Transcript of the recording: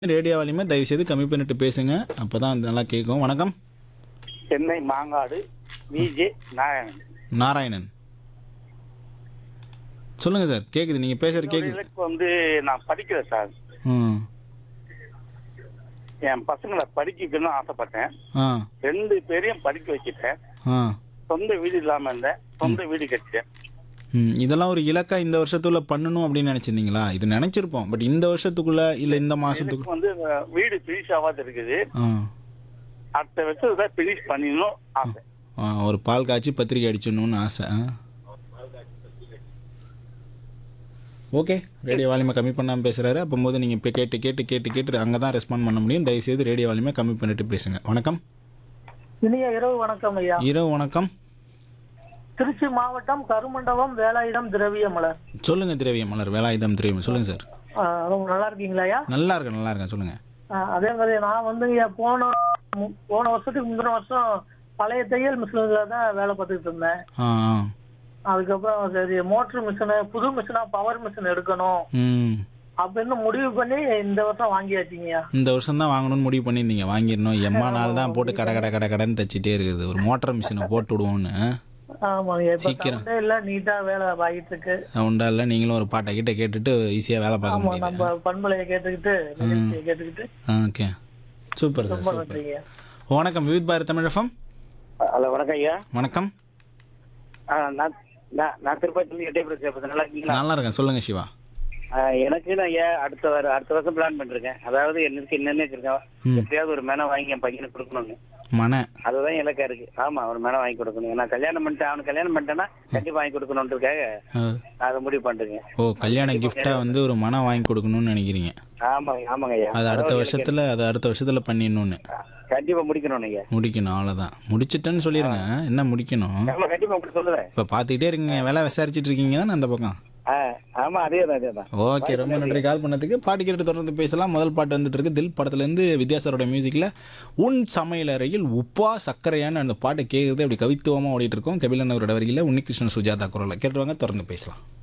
Radio வால்யூமை தயவு செய்து கம்மி பண்ணிட்டு பேசுங்க அப்போ தான் நல்லா கேட்கும் வணக்கம் சென்னை மாங்காடு விஜே நாராயணன் நாராயணன் சொல்லுங்க சார் கேக்குது நீங்க பேசுறது என்னோட கேக்குது இலக்கு வந்து நான் படிக்கிறேன் சார் ம் என் பசங்களை படிக்க வைக்கணும்னு ஆசைப்பட்டேன் ஆ ரெண்டு பேரையும் படிக்க வச்சுட்டேன் ஆ சொந்த வீடு இல்லாம இருந்தேன் சொந்த வீடு கட்டிட்டேன் ம் இதெல்லாம் ஒரு இலக்கா இந்த வருஷத்துக்குள்ள பண்ணணும் அப்படின்னு நினைச்சிருந்தீங்களா இது நினைச்சிருப்போம் பட் இந்த வருஷத்துக்குள்ள இல்ல இந்த மாசத்துக்கு எனக்கு வந்து அஹ், வீடு பினிஷ் ஆகாத இருக்குது ஆ அடுத்த வருஷம் தான் பினிஷ் பண்ணிடணும் ஆசை ஆ, ஒரு பால் காய்ச்சி பத்திரிக்கை அடிச்சிடணும்னு ஆசை ஆ ஓகே ரேடியோ வால்யூமை கம்மி பண்ணாமல் பேசுகிறாரு அப்போது நீங்கள் இப்போ கேட்டு கேட்டு கேட்டு கேட்டு அங்கே தான் ரெஸ்பாண்ட் பண்ண முடியும் தயவுசெய்து ரேடியோ வால்யூமை கம்மி பண்ணிட்டு பேசுங்க வணக்கம் இனிய இரவு வணக்கம் ஐயா இரவு வணக்கம் திருச்சி மாவட்டம் கருமண்டபம் வேலாயுதம் திரவியமலர் சொல்லுங்கள் திரவியம் மலர் வேலாயுதம் திரவியம் சொல்லுங்கள் சார் ஆ, ரொம்ப நல்லா இருக்கீங்களா ஐயா நல்லா இருக்கேன் நல்லா இருக்கேன் சொல்லுங்கள் ஆ, அதே மாதிரி நான் வந்து ஐயா போன மு- போன வருஷத்துக்கு முந்தின வருஷம் பழைய தையல் மிஷினில் தான் வேலை பார்த்துக்கிட்டு இருந்தேன் ஆ ஆ அதுக்கப்புறம் சரி மோட்டர் மிஷினு புது மிஷினா பவர் மிஷின் எடுக்கணும் ம் அப்படின்னு முடிவு பண்ணி இந்த வருஷம் வாங்கியாச்சுங்கய்யா இந்த வருஷம் தான் வாங்கணும்னு முடிவு பண்ணியிருந்தீங்க வாங்கிடணும் எம்மா நாள் தான் போட்டு கடை கடை கடை கடைன்னு தச்சிட்டே இருக்குது ஒரு மோட்டர் மிஷினை போட்டு விடுவோன்னு ஆமாங்க இப்ப சீக்கிரம். சவுண்டே இல்ல நீட்டா வேலை ஆகிட்டு இருக்கு உண்டா இல்லை நீங்களும் ஒரு பாட்டை கிட்ட கேட்டுட்டு ஈஸியாக வேலை பார்க்க ஆமா முடியுது நம்ம பண்பலையை கேட்டுக்கிட்டு நிகழ்ச்சியை கேட்டுக்கிட்டு ஓகே சூப்பர் சார் ரொம்ப சூப்பர் நன்றிங்க வணக்கம் விவித் பாரத் தமிழகம் ஹலோ வணக்கம் ஐயா வணக்கம் ஆ, நான் நான் நான் திருப்பதி எட்டயபுரம் சேப்பது நல்லா இருக்கீங்களா நல்லா இருக்கேன் சொல்லுங்க சிவா ஆ, எனக்கு நான் ஐயா அடுத்த வர அடுத்த வருஷம் பிளான் பண்ணிருக்கேன் அதாவது எனக்கு என்னென்ன வச்சிருக்கேன் எப்படியாவது ஒரு மேனை வாங்கி என் பையனுக்கு கொடுக்கணும்னு மன அதுதான் இலக்கா இருக்கு ஆமா ஒரு மேனை வாங்கி கொடுக்கணும் நான் கல்யாணம் பண்ணிட்டேன் அவனுக்கு கல்யாணம் பண்ணிட்டேன்னா கண்டிப்பா வாங்கி கொடுக்கணுன்றதுக்காக அஹ், நான் அதை முடிவு பண்ணிருக்கேன் ஓ கல்யாண கிஃப்டா வந்து ஒரு மனம் வாங்கி கொடுக்கணும்னு நினைக்கிறீங்க ஆமாங்க ஆமாங்க ஐயா அது அடுத்த வருஷத்துல அது அடுத்த வருஷத்துல பண்ணிடணும்னு கண்டிப்பா முடிக்கணும் ஐயா முடிக்கணும் அவ்வளோதான் முடிச்சிட்டேன்னு சொல்லிடுங்க என்ன முடிக்கணும் ஆமா கண்டிப்பா அப்படி சொல்லுவேன் இப்போ பார்த்துக்கிட்டே இருக்கீங்க வேலை விசாரிச்சுட்டு இருக்கீங்க தானே அந்த பக்கம் ஆ, ஆமா அதே தான் அதே தான் ஓகே ரொம்ப நன்றி கால் பண்ணதுக்கு பாட்டு கேட்டு தொடர்ந்து பேசலாம் முதல் பாட்டு வந்துட்டு இருக்கு தில் படத்துலேருந்து வித்யாசாரோட மியூசிக்கில் உன் சமையலறையில் உப்பா சர்க்கரையான அந்த பாட்டை கேட்குறது அப்படி கவித்துவமாக ஓடிட்டு இருக்கோம் கபிலன் அவரோட வரியில் உன்னிகிருஷ்ணன் சுஜாதா குரலை கேட்டுவாங்க தொடர்ந்து பேசலாம்